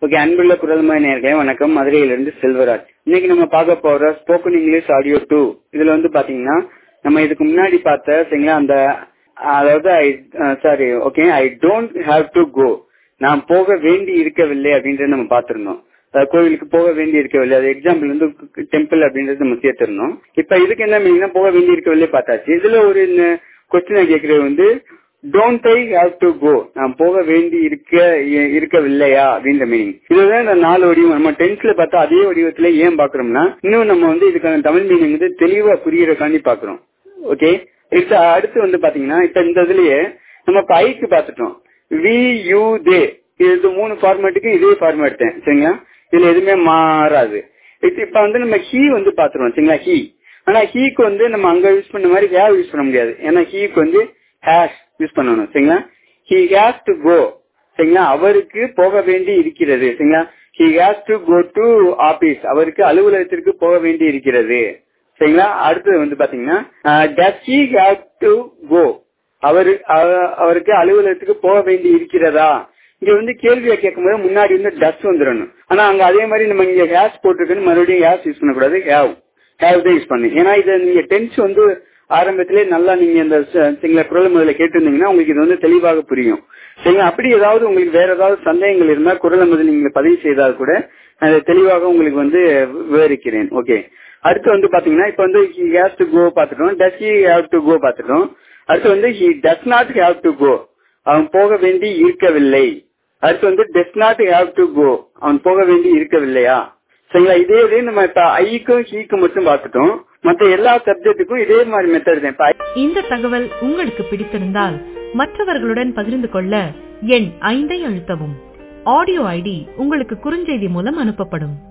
okay அன்புள்ள குரல்மய நேர்களே வணக்கம் மதுரையிலிருந்து செல்வராஜ் இன்னைக்கு நம்ம பார்க்க போற ஸ்போக்கன் இங்கிலீஷ் ஆடியோ டூ இதுல வந்து பாத்தீங்கன்னா நம்ம இதுக்கு முன்னாடி பார்த்த சரிங்களா அந்த அதாவது I sorry okay I don't have to go நான் போக வேண்டி இருக்கவில்லை அப்படின்றத நம்ம பார்த்திருந்தோம் அதாவது கோவிலுக்கு போக வேண்டி இருக்கவில்லை அது எக்ஸாம்பிள் வந்து டெம்பிள் அப்படின்றது நம்ம சேர்த்திருந்தோம் இப்ப இதுக்கு என்ன மீனிங்னா போக வேண்டி இருக்கவில்லை பார்த்தாச்சு இதுல ஒரு கொஸ்டினை கேட்கறது வந்து don't I have to go நான் போக வேண்டி இருக்க இருக்கவில்லையா அப்படின்ற மீனிங் இதுதான் இந்த நாலு வடிவம் நம்ம டென்த்ல பார்த்தா அதே வடிவத்துல ஏன் பாக்குறோம்னா இன்னும் நம்ம வந்து இதுக்கான தமிழ் மீனிங் வந்து தெளிவா புரியறக்காண்டி பாக்குறோம் ஓகே இப்ப அடுத்து வந்து பாத்தீங்கன்னா இப்ப இந்த இதுலயே நம்ம இப்ப ஐக்கு பாத்துட்டோம் வி யூ தே இது மூணு ஃபார்மேட்டுக்கு இதே ஃபார்மேட் தான் சரிங்களா இதுல எதுவுமே மாறாது இப்ப வந்து நம்ம ஹீ வந்து பாத்துருவோம் சரிங்களா ஹீ ஆனா ஹீக்கு வந்து நம்ம அங்க யூஸ் பண்ண மாதிரி ஹேவ் யூஸ் பண்ண முடியாது ஏன்னா ஹீக்கு வந்து ஹேஷ் யூஸ் பண்ணணும் சரிங்களா ஹி ஹேஸ் டு கோ சரிங்களா அவருக்கு போக வேண்டி இருக்கிறது சரிங்களா he has to go to office அவருக்கு அலுவலகத்திற்கு போக வேண்டி இருக்கிறது சரிங்களா அடுத்தது வந்து பாத்தீங்கன்னா does he have to go அவரு அவருக்கு அலுவலகத்துக்கு போக வேண்டி இருக்கிறதா இங்க வந்து கேள்வியை கேட்கும்போது முன்னாடி வந்து டஸ் வந்துடணும் ஆனா அங்க அதே மாதிரி நம்ம இங்க ஹேஸ் போட்டிருக்குன்னு மறுபடியும் ஹேஸ் யூஸ் பண்ணக்கூடாது ஹேவ் ஹேவ் தான் யூஸ் பண்ணு ஏன்னா இதை நீங்க டென்ஸ் வந்து ஆரம்பத்திலே நல்லா நீங்க இந்த சிங்கள குரல் முதல்ல கேட்டிருந்தீங்கன்னா உங்களுக்கு இது வந்து தெளிவாக புரியும் சரிங்களா அப்படி ஏதாவது உங்களுக்கு வேற ஏதாவது சந்தேகங்கள் இருந்தா குரலை முதல் நீங்க பதிவு செய்தால் கூட அதை தெளிவாக உங்களுக்கு வந்து விவரிக்கிறேன் ஓகே அடுத்து வந்து பாத்தீங்கன்னா இப்ப வந்து ஹி ஹேஸ் டு கோ பாத்துட்டோம் does he have to go பாத்துட்டோம் அடுத்து வந்து he does not have to go அவன் போக வேண்டி இருக்கவில்லை அடுத்து வந்து does not have to go அவன் போக வேண்டி இருக்கவில்லையா சரிங்களா இதே இதே நம்ம இப்ப ஐக்கும் ஹீக்கும் மட்டும் பார்த்துட்டோம் மற்ற எல்லா சப்ஜெக்ட்டுக்கும் இதே மாதிரி மெத்தட் தான் இந்த தகவல் உங்களுக்கு பிடித்திருந்தால் மற்றவர்களுடன் பகிர்ந்து கொள்ள எண் ஐந்தை அழுத்தவும் ஆடியோ ஐடி உங்களுக்கு குறுஞ்செய்தி மூலம் அனுப்பப்படும்